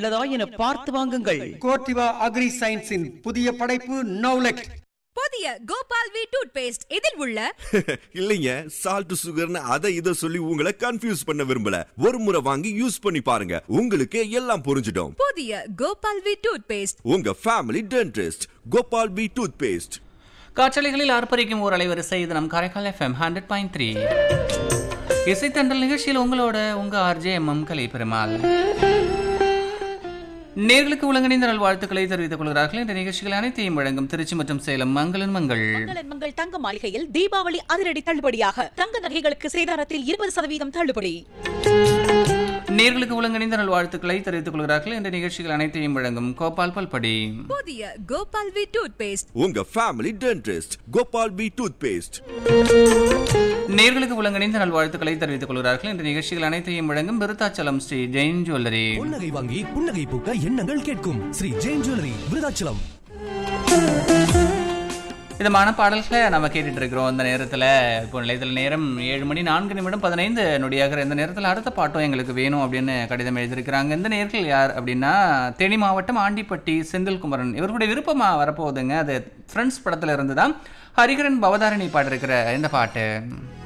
உள்ளதா என பார்த்து வாங்குங்கள் கோர்டிவா அக்ரி சயின்ஸின் புதிய படைப்பு நவுலெக் புதிய கோபால் வி டூத் பேஸ்ட் இதில் உள்ள இல்லைங்க சால்ட் சுகர்னு அதை இதை சொல்லி உங்களை கன்ஃபியூஸ் பண்ண விரும்பல ஒரு முறை வாங்கி யூஸ் பண்ணி பாருங்க உங்களுக்கு எல்லாம் புரிஞ்சிடும் புதிய கோபால் வி டூத் பேஸ்ட் உங்க family dentist Gopal P toothpaste காற்றலைகளில் ஆர்ப்பரிக்கும் ஓர் அலைவரிசை இது நம் Karaikal FM hundred point three இசைத்தண்டல் நிகழ்ச்சியில் உங்களோட உங்க RJ M M Kalai Perumal நேர்களுக்கு உலகணிந்த நல் வாழ்த்துக்களை தெரிவித்துக் கொள்கிறார்கள் இந்த நிகழ்ச்சிகள் அனைத்தையும் வழங்கும் திருச்சி மற்றும் சேலம் மங்களன் மங்கள் மங்களன் மங்கள் தங்க மாளிகையில் தீபாவளி அதிரடி தள்ளுபடியாக தங்க நகைகளுக்கு சேதாரத்தில் இருபது சதவீதம் தள்ளுபடி நேர்களுக்கு உலகணிந்த நல் வாழ்த்துக்களை தெரிவித்துக் கொள்கிறார்கள் இந்த நிகழ்ச்சிகள் அனைத்தையும் வழங்கும் கோபால் பல்படி புதிய கோபால் வி டூத் பேஸ்ட் உங்க family dentist Gopal P toothpaste நேர்களுக்கு உலகணிந்த நல் வாழ்த்துக்களை தெரிவித்துக் கொள்கிறார்கள் இந்த நிகழ்ச்சிகள் அனைத்தையும் வழங்கும் விருத்தாச்சலம் ஸ்ரீ ஜெயின் ஜுவல்லரி புன்னகை வாங்கி புன்னகை பூக்க எண்ணங்கள் கேட்கும் ஸ்ரீ ஜெயின் ஜுவல்லரி விருதாச்சலம் விதமான பாடல்களை நம்ம கேட்டுட்டு இருக்கிறோம் இந்த நேரத்தில் இப்போ நிலையத்தில் நேரம் ஏழு மணி நான்கு நிமிடம் பதினைந்து நொடியாகிற இந்த நேரத்தில் அடுத்த பாட்டும் எங்களுக்கு வேணும் அப்படின்னு கடிதம் எழுதியிருக்கிறாங்க இந்த நேர்கள் யார் அப்படின்னா தேனி மாவட்டம் ஆண்டிப்பட்டி செந்தில்குமரன் இவர்களுடைய விருப்பமாக வரப்போகுதுங்க அது ஃப்ரெண்ட்ஸ் படத்தில் இருந்து தான் ஹரிகரன் பவதாரணி பாடிருக்கிற இந்த பாட்டு